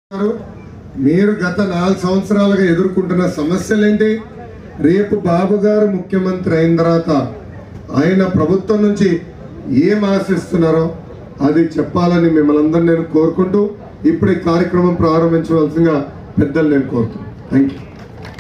గారు, మీరు గత నాలుగు సంవత్సరాలుగా ఎదుర్కొంటున్న సమస్యలేంటి రేపు బాబు గారు ముఖ్యమంత్రి అయిన తర్వాత ఆయన ప్రభుత్వం నుంచి ఏం ఆశిస్తున్నారో అది చెప్పాలని మిమ్మల్ని అందరూ నేను కోరుకుంటూ ఇప్పుడు ఈ కార్యక్రమం ప్రారంభించవలసిందిగా పెద్దలు నేను కోరుతున్నాను థ్యాంక్ యూ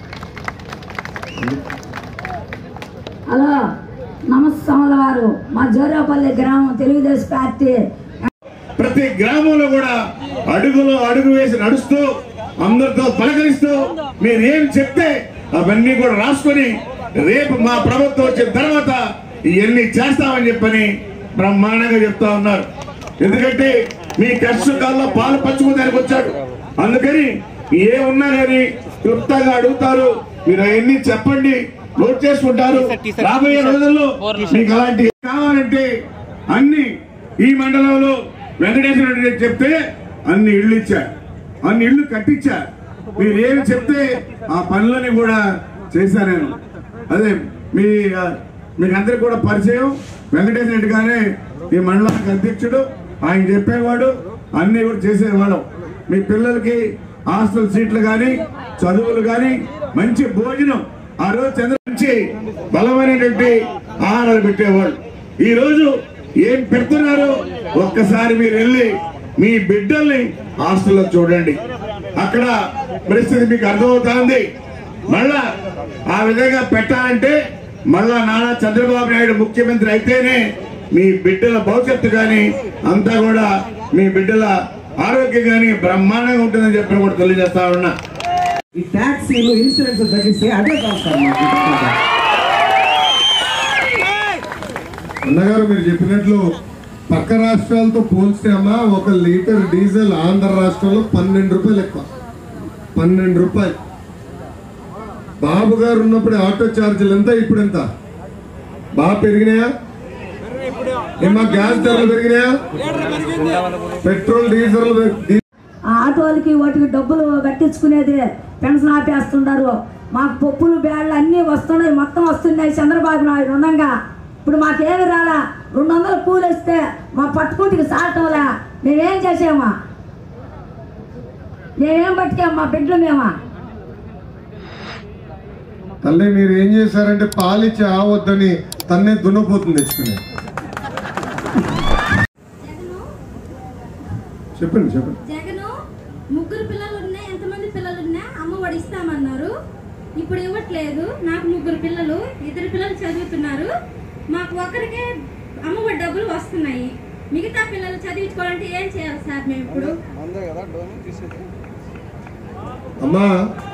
హలో నమస్కారం వారు మా జోరాపల్లి గ్రామం తెలుగుదేశం పార్టీ ప్రతి గ్రామంలో కూడా అడుగులో అడుగు వేసి నడుస్తూ అందరితో పలకరిస్తూ మీరు ఏం చెప్తే అవన్నీ కూడా రాసుకొని రేపు మా ప్రభుత్వం వచ్చిన తర్వాత ఇవన్నీ చేస్తామని చెప్పని బ్రహ్మాండంగా చెప్తా ఉన్నారు ఎందుకంటే మీ కష్టకాల్లో పాలు పంచుకోదానికి వచ్చాడు అందుకని ఏ ఉన్నా కానీ క్లుప్తంగా అడుగుతారు మీరు అవన్నీ చెప్పండి నోట్ చేసుకుంటారు రాబోయే రోజుల్లో మీకు అలాంటి కావాలంటే అన్ని ఈ మండలంలో వెంకటేశ్వర రెడ్డి గారు చెప్తే అన్ని ఇళ్ళు ఇచ్చారు అన్ని ఇళ్ళు కట్టించారు మీరు ఏమి చెప్తే ఆ పనులని కూడా చేశాను నేను అదే మీ ఆ, మీకు అందరికి కూడా పరిచయం వెంకటేశ్వర రెడ్డి గారే ఈ మండలానికి అధ్యక్షుడు ఆయన చెప్పేవాడు అన్ని కూడా చేసేవాళ్ళం మీ పిల్లలకి హాస్టల్ సీట్లు కానీ చదువులు కానీ మంచి భోజనం ఆ రోజు చంద్ర నుంచి బలమైనటువంటి ఆహారాలు పెట్టేవాళ్ళు ఈ రోజు ఏం పెడుతున్నారు ఒక్కసారి మీరు వెళ్ళి మీ బిడ్డల్ని హాస్టల్లో చూడండి అక్కడ పరిస్థితి మీకు అర్థమవుతుంది మళ్ళా ఆ విధంగా పెట్టాలంటే మళ్ళా నారా చంద్రబాబు నాయుడు ముఖ్యమంత్రి అయితేనే మీ బిడ్డల భవిష్యత్తు కానీ అంతా కూడా మీ బిడ్డల ఆరోగ్యం కానీ బ్రహ్మాండంగా ఉంటుందని చెప్పి కూడా తెలియజేస్తా ఉన్నా ఈ ట్యాక్సీలు ఇన్సూరెన్స్ తగ్గిస్తే అదే కాదు సార్ మాకు అన్నగారు మీరు చెప్పినట్లు పక్క రాష్ట్రాలతో పోల్స్తే అమ్మా ఒక లీటర్ డీజిల్ ఆంధ్ర రాష్ట్రంలో పన్నెండు రూపాయలు ఎక్కువ పన్నెండు రూపాయలు బాబు గారు ఉన్నప్పుడు ఆటో ఛార్జీలు ఎంత ఇప్పుడు ఎంత బాగా పెరిగినాయా ఏమా గ్యాస్ ధరలు పెరిగినాయా పెట్రోల్ డీజిల్ పె- ఆ ఆటోలకి వాటికి డబ్బులు కట్టించుకునేది పెన్షన్ ఆపేస్తున్నారు మాకు పప్పులు బ్యాడ్లు అన్నీ వస్తున్నాయి మొత్తం వస్తున్నాయి చంద్రబాబు నాయుడు ఉండగా ఇప్పుడు మాకేమి రాలా రెండు వందలు కూలి వస్తే మా పట్టుకుంటికి సాటంలా మేమేం చేసామా మేమేం బతికాం మా బిడ్డలు మేమా తల్లి మీరు ఏం చేశారంటే పాలిచ్చి ఆవద్దని తన్నే దున్నపోతుంది తెచ్చుకునే చెప్పండి చెప్పండి జగను ముగ్గురు పిల్లలు ఉన్నాయి ఎంతమంది పిల్లలు ఉన్నా అమ్మ వాడు ఇస్తామన్నారు ఇప్పుడు ఇవ్వట్లేదు నాకు ముగ్గురు పిల్లలు ఇద్దరు పిల్లలు చదువుతున్నారు మాకు ఒకరికే అమ్మఒడి డబ్బులు వస్తున్నాయి మిగతా పిల్లలు చదివించుకోవాలంటే ఏం చేయాలి సార్ మేము ఇప్పుడు అమ్మా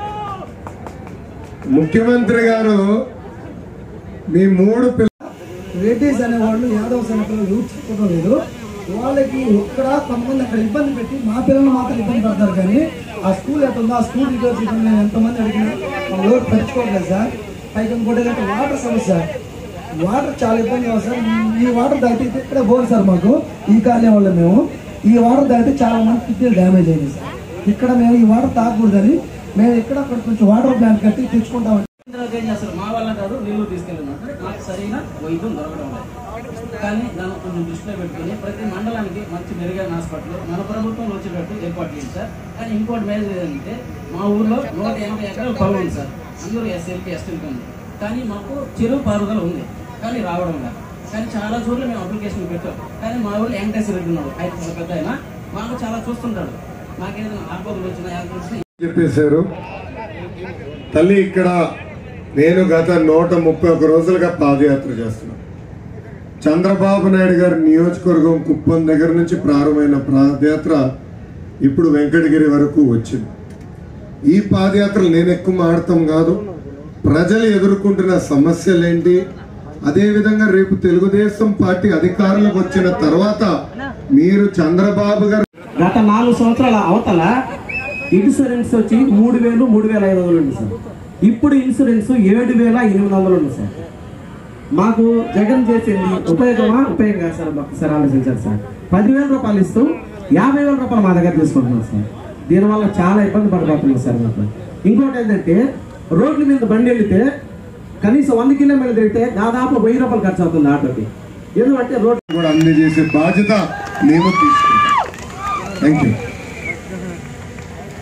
ముఖ్యమంత్రి గారు మీ మూడు పిల్ల రెడ్డిస్ అనే వాళ్ళు యాదవ్ సెనటర్లు యూత్ చెప్పడం లేదు వాళ్ళకి ఇక్కడ కొంతమంది అక్కడ ఇబ్బంది పెట్టి మా పిల్లలు మాత్రం ఇబ్బంది పడతారు కానీ ఆ స్కూల్ ఎట్లా ఉందో ఆ స్కూల్ రిజర్వ్స్ ఇక్కడ నేను ఎంతమంది అడిగినా మా లోటు పట్టించుకోవట్లేదు సార్ పైకి ఇంకోటి ఏంటంటే వాటర్ సమస్య వాటర్ చాలా ఇబ్బంది ఉంది సార్ ఈ వాటర్ దాటితే ఇక్కడే పోదు సార్ మాకు ఈ కాలనీ వాళ్ళు మేము ఈ వాటర్ దాటి చాలా మంది కిడ్నీలు డ్యామేజ్ అయింది సార్ ఇక్కడ మేము ఈ వాటర్ తాగకూడదని మేము ఇక్కడ అక్కడ కొంచెం వాటర్ ప్లాంట్ కట్టి తెచ్చుకుంటాం తర్వాత ఏం చేస్తారు మా వల్ల కాదు నీళ్లు తీసుకెళ్ళినట్టు మాకు సరైన వైద్యం దొరకడం లేదు కానీ దాన్ని కొంచెం దృష్టిలో పెట్టుకుని ప్రతి మండలానికి మంచి మెరుగైన హాస్పిటల్ మన ప్రభుత్వం వచ్చేటట్టు ఏర్పాటు చేయండి సార్ కానీ ఇంకోటి మేజర్ ఏంటంటే మా ఊర్లో నూట ఎనభై ఎకరాలు పొలం ఉంది సార్ అందరూ ఎస్ఎల్కి ఎస్టీలకి ఉంది కానీ మాకు చెరువు పారుదల ఉంది కానీ రావడం లేదు కానీ చాలా చోట్ల మేము అప్లికేషన్ పెట్టాం కానీ మా ఊళ్ళో వెంకటేశ్వర రెడ్డి ఉన్నాడు ఆయన పెద్ద ఆయన మాకు చాలా చూస్తుంటాడు మాకేదైనా ఆపదలు వచ్చినా యాభై వచ్చినా చెప్పేశారు తల్లి ఇక్కడ నేను గత నూట ముప్పై ఒక రోజులుగా పాదయాత్ర చేస్తున్నాను చంద్రబాబు నాయుడు గారి నియోజకవర్గం కుప్పం దగ్గర నుంచి ప్రారంభమైన పాదయాత్ర ఇప్పుడు వెంకటగిరి వరకు వచ్చింది ఈ పాదయాత్రలు నేను ఎక్కువ మాడతాం కాదు ప్రజలు ఎదుర్కొంటున్న సమస్యలేంటి అదేవిధంగా రేపు తెలుగుదేశం పార్టీ అధికారంలోకి వచ్చిన తర్వాత మీరు చంద్రబాబు గారు గత నాలుగు సంవత్సరాల అవతల ఇన్సూరెన్స్ వచ్చి మూడు వేలు మూడు వేల ఐదు వందలు ఉంది సార్ ఇప్పుడు ఇన్సూరెన్స్ ఏడు వేల ఎనిమిది వందలు ఉంది సార్ మాకు జగన్ చేసింది ఉపయోగమా ఉపయోగం కాదు సార్ ఒకసారి ఆలోచించారు సార్ పదివేల రూపాయలు ఇస్తూ యాభై వేల రూపాయలు మా దగ్గర తీసుకుంటున్నాం సార్ దీనివల్ల చాలా ఇబ్బంది పడిపోతున్నాం సార్ మాకు ఇంకోటి ఏంటంటే రోడ్ల మీద బండి వెళితే కనీసం వంద కిలోమీటర్లు తిరిగితే దాదాపు వెయ్యి రూపాయలు ఖర్చు అవుతుంది ఆటోకి ఎందుకంటే రోడ్ కూడా అందజేసే బాధ్యత మేము తీసుకుంటాం థ్యాంక్ యూ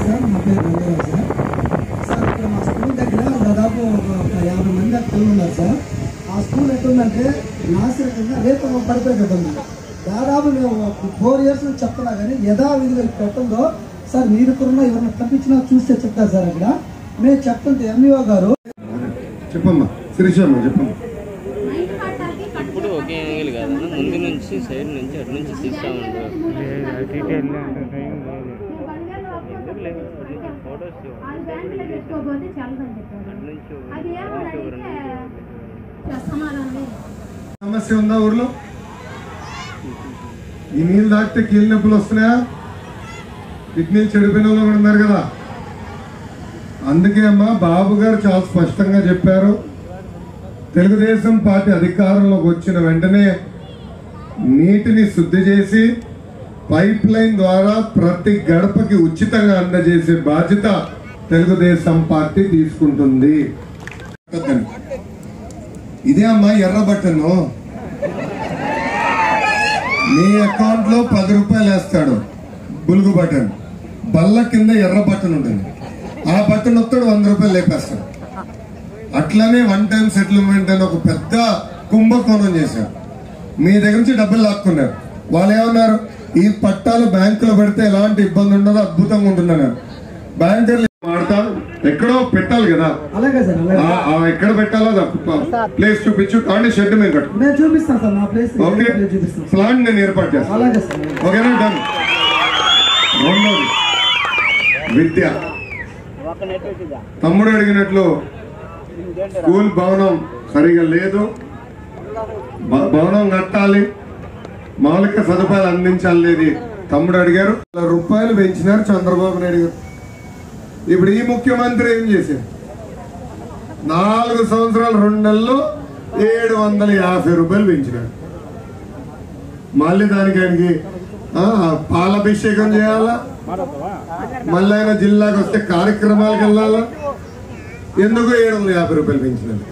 సార్ నా పేరు రంగరాజు సార్ సార్ ఇక్కడ మా స్కూల్ దగ్గర దాదాపు ఒక యాభై మంది దాకా పిల్లలు ఉన్నారు సార్ ఆ స్కూల్ ఎట్లుందంటే నాశరకంగా రేపు పడిపోయి కదండి దాదాపు మేము ఫోర్ ఇయర్స్ నుంచి చెప్తున్నా కానీ యథావిధిగా పెట్టందో సార్ మీరు ఇక్కడున్న ఎవరిని తప్పించినా చూస్తే చెప్తారు సార్ అక్కడ మేము చెప్తుంటే ఎంఈఓ గారు చెప్పమ్మా శిరీషమ్మ చెప్పమ్మా మైండ్ పట్టాలకి ఇప్పుడు ఒకే యాంగిల్ కాదన్న ముందు నుంచి సైడ్ నుంచి అటు నుంచి తీస్తా ఉంటారు ఫోటోస్ అది బ్యాంకులో తెచ్చుకోకపోతే చల్లదని చెప్పారు అది ఏమో అడిగితే సమాధానం సమస్య ఉందా ఊర్లో ఈ నీళ్ళు తాగితే కీళ్ళ నొప్పులు వస్తున్నాయా కిడ్నీలు చెడిపోయిన వాళ్ళు కూడా ఉన్నారు కదా అందుకే అమ్మా బాబు గారు చాలా స్పష్టంగా చెప్పారు తెలుగుదేశం పార్టీ అధికారంలోకి వచ్చిన వెంటనే నీటిని శుద్ధి చేసి పైప్ లైన్ ద్వారా ప్రతి గడపకి ఉచితంగా అందజేసే బాధ్యత తెలుగుదేశం పార్టీ తీసుకుంటుంది ఇదే అమ్మా ఎర్ర బట్టను మీ అకౌంట్ లో పది రూపాయలు వేస్తాడు బులుగు బటన్ బల్ల కింద ఎర్ర బటన్ ఉంటుంది ఆ బటన్ వస్తాడు వంద రూపాయలు లేపేస్తాడు అట్లనే వన్ టైం సెటిల్మెంట్ అని ఒక పెద్ద కుంభకోణం చేశారు మీ దగ్గర నుంచి డబ్బులు లాక్కున్నారు వాళ్ళు ఏమన్నారు ఈ పట్టాలు బ్యాంకులో పెడితే ఎలాంటి ఇబ్బంది ఉండదు అద్భుతంగా ఉంటుందన్నారు బ్యాంకర్లు వాడతారు ఎక్కడో పెట్టాలి కదా అలాగే సార్ అలాగే ఆ- ఆ ఎక్కడ పెట్టాలో ప్లేస్ చూపించు కానీ షెడ్ మేము కట్టు నేను చూపిస్తాను సార్ నా ప్లేస్ ఓకే చూపిస్తాను ప్లాన్ నేను ఏర్పాటు చేస్తాను అలాగే సార్ ఓకేనా డన్ రెండోది విద్య తమ్ముడు అడిగినట్లు స్కూల్ భవనం సరిగా లేదు భ- భవనం కట్టాలి మౌలిక సదుపాయాలు అందించాలి తమ్ముడు అడిగారు వందల రూపాయలు పెంచినారు చంద్రబాబు నాయుడు గారు ఇప్పుడు ఈ ముఖ్యమంత్రి ఏం చేశారు నాలుగు సంవత్సరాలు రెండు నెలలు ఏడు వందల యాభై రూపాయలు పెంచినాడు మళ్ళీ దానికి ఆయనకి ఆ, పాలాభిషేకం చేయాలా మళ్ళీ ఆయన జిల్లాకు వస్తే కార్యక్రమాలకు వెళ్ళాలా ఎందుకు ఏడు వందల యాభై రూపాయలు పెంచినందుకు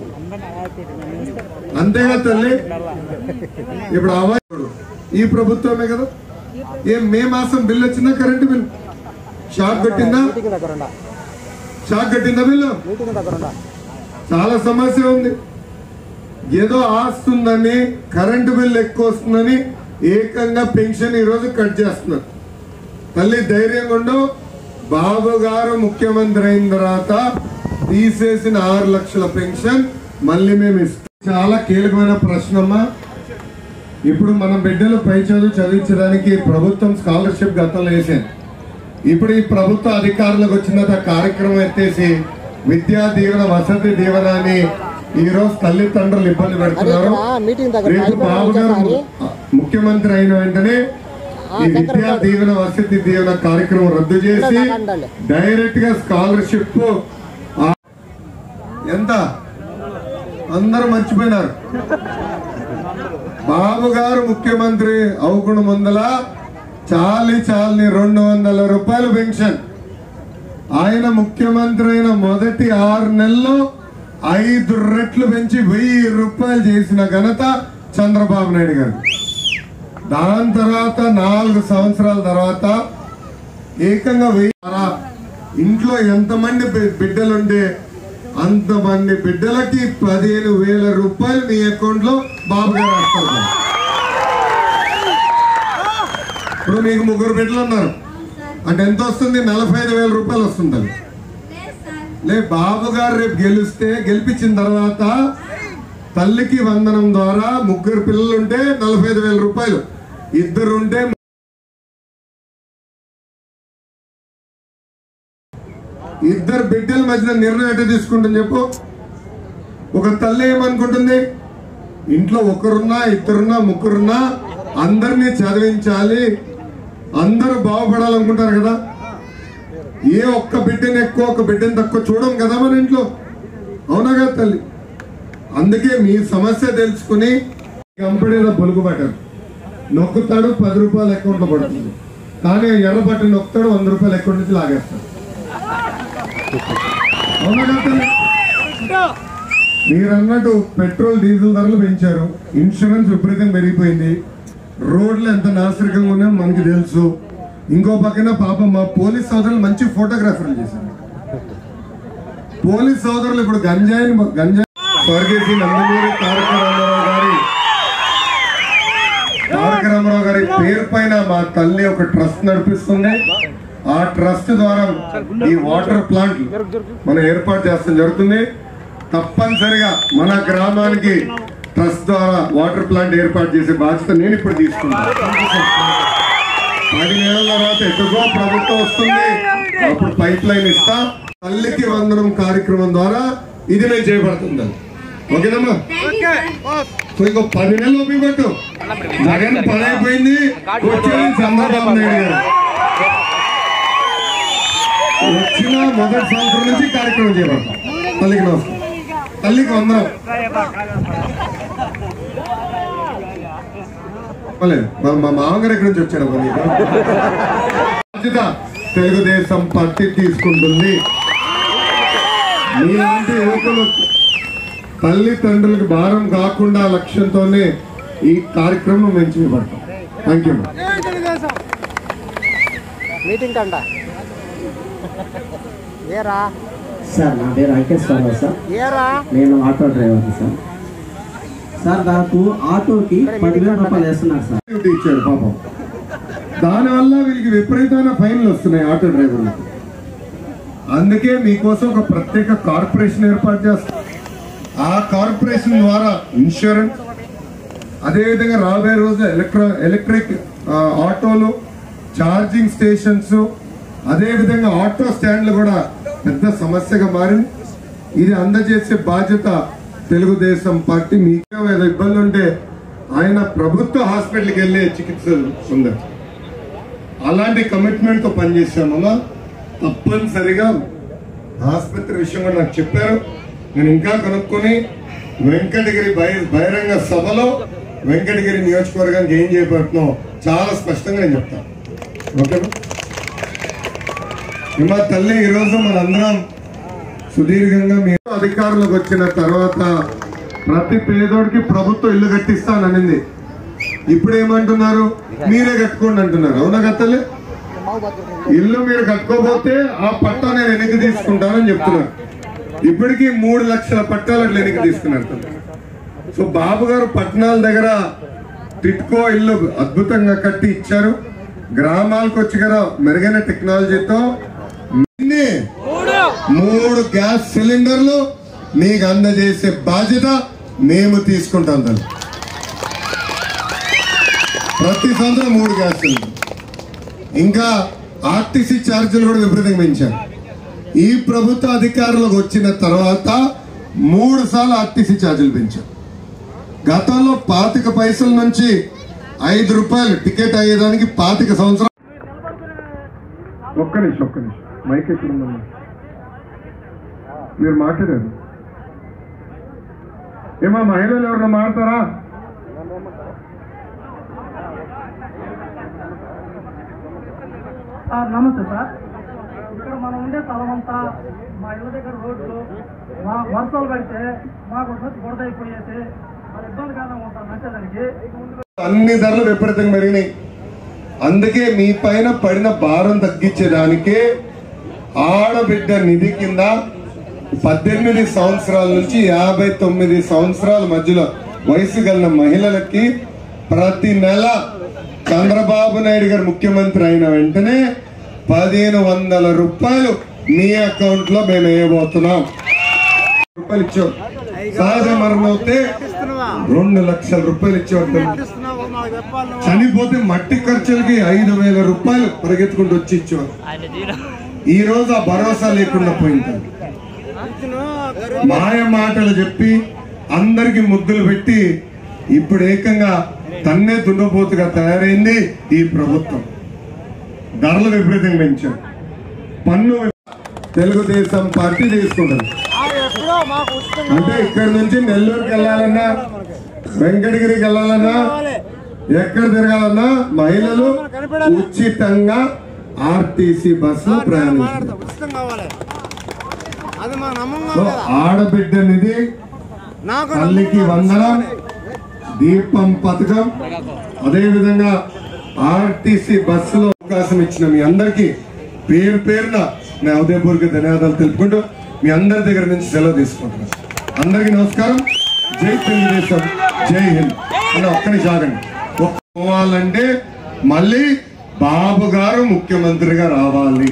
అంతేగా తల్లి ఇప్పుడు అవాయిడు ఈ ప్రభుత్వమే కదా ఏం మే మాసం బిల్ వచ్చిందా కరెంటు బిల్ షాక్ కట్టిందా షాక్ కట్టిందా బిల్లు చాలా సమస్య ఉంది ఏదో ఆస్తుందని కరెంటు బిల్ ఎక్కువ వస్తుందని ఏకంగా పెన్షన్ ఈరోజు కట్ చేస్తున్నారు తల్లి ధైర్యంగా ఉండు బాబు గారు ముఖ్యమంత్రి అయిన తర్వాత తీసేసిన ఆరు లక్షల పెన్షన్ మళ్ళీ మేము ఇస్తాం చాలా కీలకమైన ప్రశ్న అమ్మా ఇప్పుడు మన బిడ్డలు పై చదువు చదివించడానికి ప్రభుత్వం స్కాలర్షిప్ గతంలో వేసాను ఇప్పుడు ఈ ప్రభుత్వ అధికారులకు వచ్చిన తర్వాత కార్యక్రమం ఎత్తేసి విద్యా దీవెన వసతి దీవెన అని ఈ రోజు తల్లిదండ్రులు ఇబ్బంది పెడుతున్నారు రేపు బాబు గారు ముఖ్యమంత్రి అయిన వెంటనే ఈ విద్యా దీవెన వసతి దీవెన కార్యక్రమం రద్దు చేసి డైరెక్ట్ గా స్కాలర్షిప్ ఎంత అందరూ మర్చిపోయినారు బాబు గారు ముఖ్యమంత్రి అవుకున్న ముందల చాలి చాలని రెండు వందల రూపాయలు పెన్షన్ ఆయన ముఖ్యమంత్రి అయిన మొదటి ఆరు నెలల్లో ఐదు రెట్లు పెంచి వెయ్యి రూపాయలు చేసిన ఘనత చంద్రబాబు నాయుడు గారు దాని తర్వాత నాలుగు సంవత్సరాల తర్వాత ఏకంగా వెయ్యి ఇంట్లో ఎంతమంది బి- బిడ్డలుంటే అంతమంది బిడ్డలకి పదిహేను వేల రూపాయలు మీ అకౌంట్ లో బాబు గారు వేస్తారు ఇప్పుడు మీకు ముగ్గురు బిడ్డలు ఉన్నారు అంటే ఎంత వస్తుంది నలభై ఐదు వేల రూపాయలు వస్తుంది లేదు సార్ లే బాబు గారు రేపు గెలిస్తే గెలిపించిన తర్వాత తల్లికి వందనం ద్వారా ముగ్గురు పిల్లలు ఉంటే నలభై ఐదు వేల రూపాయలు ఇద్దరు ఉంటే ఇద్దరు బిడ్డల మధ్యన నిర్ణయం ఎట్లా తీసుకుంటుంది చెప్పు ఒక తల్లి ఏమనుకుంటుంది ఇంట్లో ఒకరున్నా ఇద్దరున్నా ముగ్గురున్నా అందరినీ చదివించాలి అందరూ బాగుపడాలనుకుంటారు కదా ఏ ఒక్క బిడ్డని ఎక్కువ ఒక బిడ్డని తక్కువ చూడం కదా మన ఇంట్లో అవునా కదా తల్లి అందుకే మీ సమస్య తెలుసుకుని కంపెనీలో బొలుగు బట్టరు నొక్కుతాడు పది రూపాయలు అకౌంట్లో పడుతుంది కానీ ఎర్ర బట్టను నొక్కుతాడు వంద రూపాయలు అకౌంట్ నుంచి లాగేస్తాడు అవునా కదా తల్లి మీరు అన్నట్టు పెట్రోల్ డీజిల్ ధరలు పెంచారు ఇన్సూరెన్స్ విపరీతం పెరిగిపోయింది రోడ్లు ఎంత నాశరికంగా ఉన్నాయో మనకి తెలుసు ఇంకో పక్కన పాపం మా పోలీస్ సోదరులు మంచి ఫోటోగ్రాఫర్లు చేశారు పోలీస్ సోదరులు ఇప్పుడు గంజాయి గంజాయి స్వర్గీయ నందమూరి తారక రామారావు గారి తారక రామారావు గారి పేరు పైన మా తల్లి ఒక ట్రస్ట్ నడిపిస్తుంది ఆ ట్రస్ట్ ద్వారా ఈ వాటర్ ప్లాంట్ మనం ఏర్పాటు చేస్తాం జరుగుతుంది తప్పనిసరిగా మన గ్రామానికి ట్రస్ట్ ద్వారా వాటర్ ప్లాంట్ ఏర్పాటు చేసే బాధ్యత నేను ఇప్పుడు తీసుకుంటాను పది నెలల తర్వాత ఎటుగో ప్రభుత్వం వస్తుంది అప్పుడు పైప్ లైన్ ఇస్తా తల్లికి వందనం కార్యక్రమం ద్వారా ఇది నేను చేయబడుతుంది ఓకేనమ్మా సో ఇంకో పది నెలలు ఉపయోగపట్టు జగన్ పని అయిపోయింది వచ్చేది చంద్రబాబు నాయుడు గారు వచ్చిన మొదటి సంవత్సరం నుంచి కార్యక్రమం చేయబడతాం తల్లికి నమస్కారం తల్లికి వందనం పర్లేదు. మా మా మామగారు ఎక్కడి నుంచి వచ్చాడు మరి బాధ్యత తెలుగుదేశం పార్టీ తీసుకుంటుంది మీలాంటి యువకులు తల్లిదండ్రులకు భారం కాకుండా లక్ష్యంతోనే ఈ కార్యక్రమం మేము చేపడతాం థ్యాంక్ యూ మీటింగ్ కంట ఏరా సార్ నా పేరు అంకేశ్వరరావు సార్ ఏరా నేను ఆటో డ్రైవర్ని సార్ సార్ నాకు ఆటోకి పదివేల రూపాయలు వేస్తున్నారు సార్ డ్యూటీ ఇచ్చాడు పాపం దానివల్ల వీళ్ళకి విపరీతమైన ఫైన్లు వస్తున్నాయి ఆటో డ్రైవర్లకు అందుకే మీకోసం ఒక ప్రత్యేక కార్పొరేషన్ ఏర్పాటు చేస్తాం ఆ కార్పొరేషన్ ద్వారా ఇన్సూరెన్స్ అదేవిధంగా రాబోయే రోజు ఎలక్ట్రో ఎలక్ట్రిక్ ఆ, ఆటోలు ఛార్జింగ్ స్టేషన్స్ అదేవిధంగా ఆటో స్టాండ్లు కూడా పెద్ద సమస్యగా మారింది ఇది అందజేసే బాధ్యత తెలుగుదేశం పార్టీ మీకు ఏదో ఇబ్బంది ఉంటే ఆయన ప్రభుత్వ హాస్పిటల్కి వెళ్ళే చికిత్సలు పొందారు అలాంటి కమిట్మెంట్ తో పనిచేశామమ్మా తప్పనిసరిగా ఆసుపత్రి విషయం కూడా నాకు చెప్పారు నేను ఇంకా కనుక్కొని వెంకటగిరి బహి- బహిరంగ సభలో వెంకటగిరి నియోజకవర్గానికి ఏం చేయబడుతున్నాం చాలా స్పష్టంగా నేను చెప్తాను ఓకేనా మా తల్లి ఈరోజు మనందరం సుదీర్ఘంగా మీరు అధికారులకు వచ్చిన తర్వాత ప్రతి పేదోడికి ప్రభుత్వం ఇల్లు కట్టిస్తాననింది ఇప్పుడు ఏమంటున్నారు మీరే కట్టుకోండి అంటున్నారు అవునా కత్తలే ఇల్లు మీరు కట్టుకోకపోతే ఆ పట్టా నేను వెనక్కి తీసుకుంటానని చెప్తున్నారు ఇప్పటికీ మూడు లక్షల పట్టాలు అట్లా వెనక్కి తీసుకున్నారు తల్లి. సో బాబు గారు పట్టణాల దగ్గర టిట్కో ఇల్లు అద్భుతంగా కట్టి ఇచ్చారు గ్రామాలకు వచ్చి కదా మెరుగైన టెక్నాలజీతో ఇన్ని మూడు గ్యాస్ సిలిండర్లు మీకు అందజేసే బాధ్యత మేము తీసుకుంటాం తల్లి ప్రతి సంవత్సరం మూడు గ్యాస్ సిలిండర్ ఇంకా ఆర్టీసీ ఛార్జీలు కూడా విపరీతంగా పెంచారు ఈ ప్రభుత్వ అధికారులకు వచ్చిన తర్వాత మూడు సార్లు ఆర్టీసీ ఛార్జీలు పెంచారు గతంలో పాతిక పైసల నుంచి ఐదు రూపాయలు టికెట్ అయ్యేదానికి పాతిక సంవత్సరం ఒక్క నిమిషం ఒక్క నిమిషం మైక్ ఎక్కడ ఉందమ్మా మీరు మాట్లాడారు ఏమా మహిళలు ఎవరన్నా మాట్లాడతారా సార్ నమస్తే సార్ ఇక్కడ మనం ఉండే స్థలం అంతా మా ఇళ్ళ దగ్గర రోడ్లు మా వర్షాలు పడితే మాకు వచ్చి బురద అయిపోయేసి మరి ఇబ్బందిగానే ఉంటాం నచ్చేదానికి అన్ని ధరలు విపరీతంగా పెరిగినాయి అందుకే మీ పైన పడిన భారం తగ్గించేదానికే ఆడబిడ్డ నిధి కింద పద్దెనిమిది సంవత్సరాల నుంచి యాభై తొమ్మిది సంవత్సరాల మధ్యలో వయసు కలిగిన మహిళలకి ప్రతి నెల చంద్రబాబు నాయుడు గారు ముఖ్యమంత్రి అయిన వెంటనే పదిహేను వందల రూపాయలు మీ అకౌంట్ లో మేము వేయబోతున్నాం రూపాయలు ఇచ్చాం సహజ మరణం అవుతే రెండు లక్షల రూపాయలు ఇచ్చేవారు చనిపోతే మట్టి ఖర్చులకి ఐదు వేల రూపాయలు పరిగెత్తుకుంటూ వచ్చి ఇచ్చేవారు ఈ రోజు ఆ భరోసా లేకుండా పోయింది మాయ మాటలు చెప్పి అందరికి ముద్దులు పెట్టి ఇప్పుడు ఏకంగా తన్నే దున్నపోతుగా తయారైంది ఈ ప్రభుత్వం ధరలు విపరీతంగా పెంచారు పన్ను తెలుగుదేశం పార్టీ తీసుకుంటుంది అంటే ఇక్కడ నుంచి నెల్లూరుకి వెళ్ళాలన్నా వెంకటగిరికి వెళ్ళాలన్నా ఎక్కడ తిరగాలన్నా మహిళలు ఉచితంగా ఆర్టీసీ బస్సు ప్రయాణిస్తారు ఉచితం కావాలి అది మా నమ్మంగా సో ఆడబిడ్డనిది నాకు తల్లికి వందనం దీపం పథకం అదే విధంగా ఆర్టీసీ బస్సులో అవకాశం ఇచ్చిన మీ అందరికీ పేరు పేరున నా ఉదయపూర్వక ధన్యవాదాలు తెలుపుకుంటూ మీ అందరి దగ్గర నుంచి సెలవు తీసుకుంటున్నాను అందరికీ నమస్కారం జై తెలుగుదేశం జై హింద్ అని ఒక్కని సాగండి ఒక్క పోవాలంటే మళ్ళీ బాబు గారు ముఖ్యమంత్రిగా రావాలి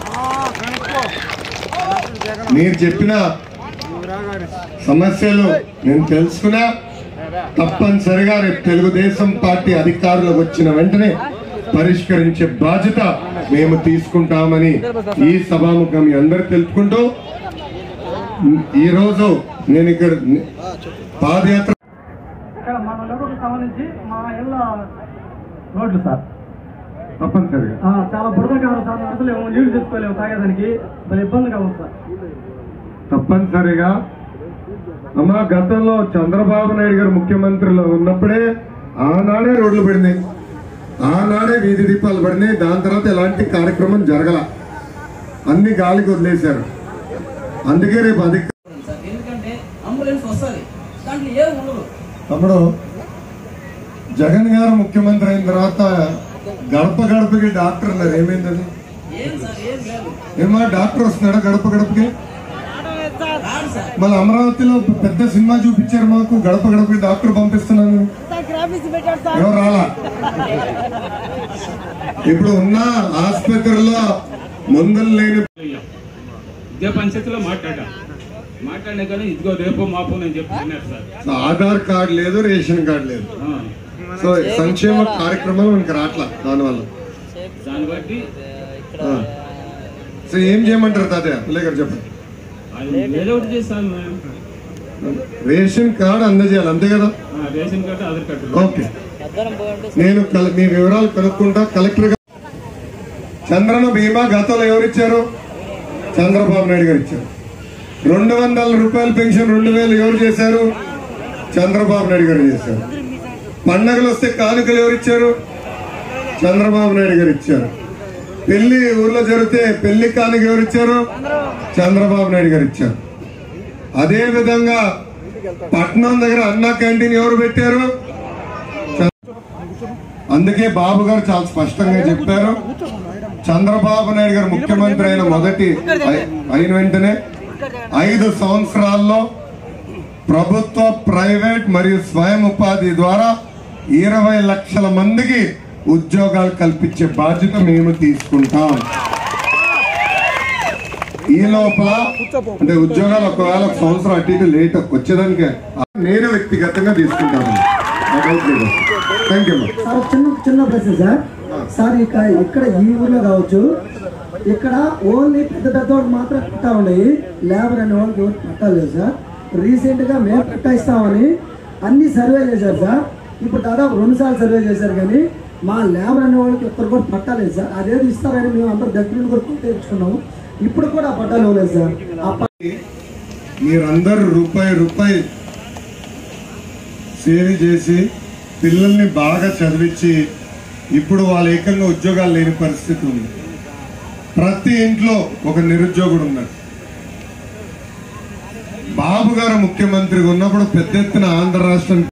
మీరు చెప్పిన సమస్యలు నేను తెలుసుకున్నా తప్పనిసరిగా రేపు తెలుగుదేశం పార్టీ అధికారులకు వచ్చిన వెంటనే పరిష్కరించే బాధ్యత మేము తీసుకుంటామని ఈ సభాముఖం మీ అందరు తెలుపుకుంటూ ఈ రోజు నేను ఇక్కడ పాదయాత్ర ఇక్కడ మన లోపలికి సంబంధించి మా ఇళ్ళ రోడ్లు సార్ తప్పనిసరిగా ఆ, చాలా బురదగా ఉంది సార్ అసలు ఏమో నీళ్లు తెచ్చుకోలేము తాగేదానికి చాలా ఇబ్బందిగా ఉంది సార్ తప్పనిసరిగా అమ్మా గతంలో చంద్రబాబు నాయుడు గారు ముఖ్యమంత్రిలో ఉన్నప్పుడే ఆనాడే రోడ్లు పడినాయి ఆనాడే వీధి దీపాలు పడినాయి దాని తర్వాత ఎలాంటి కార్యక్రమం జరగల అన్ని గాలికి వదిలేశారు అందుకే రేపు అధిక సార్ ఎందుకంటే అంబులెన్స్ వస్తుంది దాంట్లో ఏం ఉండదు తమ్ముడు జగన్ గారు ముఖ్యమంత్రి అయిన తర్వాత గడప గడపకి డాక్టర్ అన్నారు ఏమైంది అది ఏం సార్ ఏం లేదు ఏమా డాక్టర్ వస్తున్నాడా గడప గడపకి రాడు సార్ మళ్ళీ అమరావతిలో పెద్ద సినిమా చూపించారు మాకు గడప గడపకి డాక్టర్ పంపిస్తున్నాను ఎవరు రాలా ఇప్పుడు ఉన్న ఆసుపత్రిలో మందులు లేని ఇదే పంచాయతీలో మాట్లాడా మాట్లాడినా కానీ ఇదిగో రేపు మాపు నేను చెప్తున్నారు సార్ ఆధార్ కార్డు లేదు రేషన్ కార్డు లేదు ఆ, సో సంక్షేమ కార్యక్రమాలు మనకి రావట్లా దానివల్ల దాన్ని బట్టి ఆ. సో ఏం చేయమంటారు తాతయ్య పిల్లయ్య గారు చెప్పండి అది ఏదో ఒకటి చేస్తాను మేము. రేషన్ కార్డు అందజేయాలి అంతే కదా ఆ, ration card Aadhaar card okay నేను కల- మీ వివరాలు కనుక్కుంటా కలెక్టర్ గారు చంద్రన బీమా గతంలో ఎవరిచ్చారు చంద్రబాబు నాయుడు గారు ఇచ్చారు రెండు వందల రూపాయల పెన్షన్ రెండు వేలు ఎవరు చేశారు చంద్రబాబు నాయుడు గారు చేశారు పండగలు వస్తే కానుకలు ఎవరు ఇచ్చారు చంద్రబాబు నాయుడు గారు ఇచ్చారు పెళ్లి ఊర్లో జరిగితే పెళ్లి కానుక ఎవరు ఇచ్చారు చంద్రబాబు నాయుడు గారు ఇచ్చారు అదే విధంగా పట్నం దగ్గర అన్నా క్యాంటీన్ ఎవరు పెట్టారు అందుకే బాబు గారు చాలా స్పష్టంగా చెప్పారు చంద్రబాబు నాయుడు గారు ముఖ్యమంత్రి అయిన మొదటి అయి- అయిన వెంటనే ఐదు సంవత్సరాల్లో ప్రభుత్వ ప్రైవేట్ మరియు స్వయం ఉపాధి ద్వారా ఇరవై లక్షల మందికి ఉద్యోగాలు కల్పించే బాధ్యత మేము తీసుకుంటాం ఈ లోపల అంటే ఉద్యోగాలు ఒకవేళ ఒక సంవత్సరం అటు ఇటు లేట్ వచ్చేదానికి నేను వ్యక్తిగతంగా తీసుకుంటాను థ్యాంక్ యూ సార్ చిన్న చిన్న ప్రశ్న సార్ సార్ ఇక ఇక్కడ ఈ ఊర్లో కావచ్చు ఇక్కడ ఓన్లీ పెద్ద పెద్ద వాళ్ళకి మాత్రం పట్టా ఉన్నాయి లేబర్ అనే వాళ్ళకి ఎవరికి పట్టాలు లేదు సార్ రీసెంట్ గా మేము పట్టా ఇస్తామని అన్ని సర్వే చేశారు సార్ ఇప్పుడు దాదాపు రెండు సార్లు సర్వే చేశారు కానీ మా లేబర్ అనే వాళ్ళకి ఒక్కరు కూడా పట్టాలేదు సార్ అదేది ఇస్తారని మేము అందరూ దగ్గర నుండి కూడా తెచ్చుకున్నాము ఇప్పుడు కూడా ఆ పట్టాలు ఇవ్వలేదు సార్ ఆ ప- మీరందరూ రూపాయి రూపాయి సేవ్ చేసి పిల్లల్ని బాగా చదివించి ఇప్పుడు వాళ్ళ ఏకంగా ఉద్యోగాలు లేని పరిస్థితి ఉంది ప్రతి ఇంట్లో ఒక నిరుద్యోగుడు ఉన్నాడు బాబు గారు ముఖ్యమంత్రిగా ఉన్నప్పుడు పెద్ద ఎత్తున ఆంధ్ర రాష్ట్రం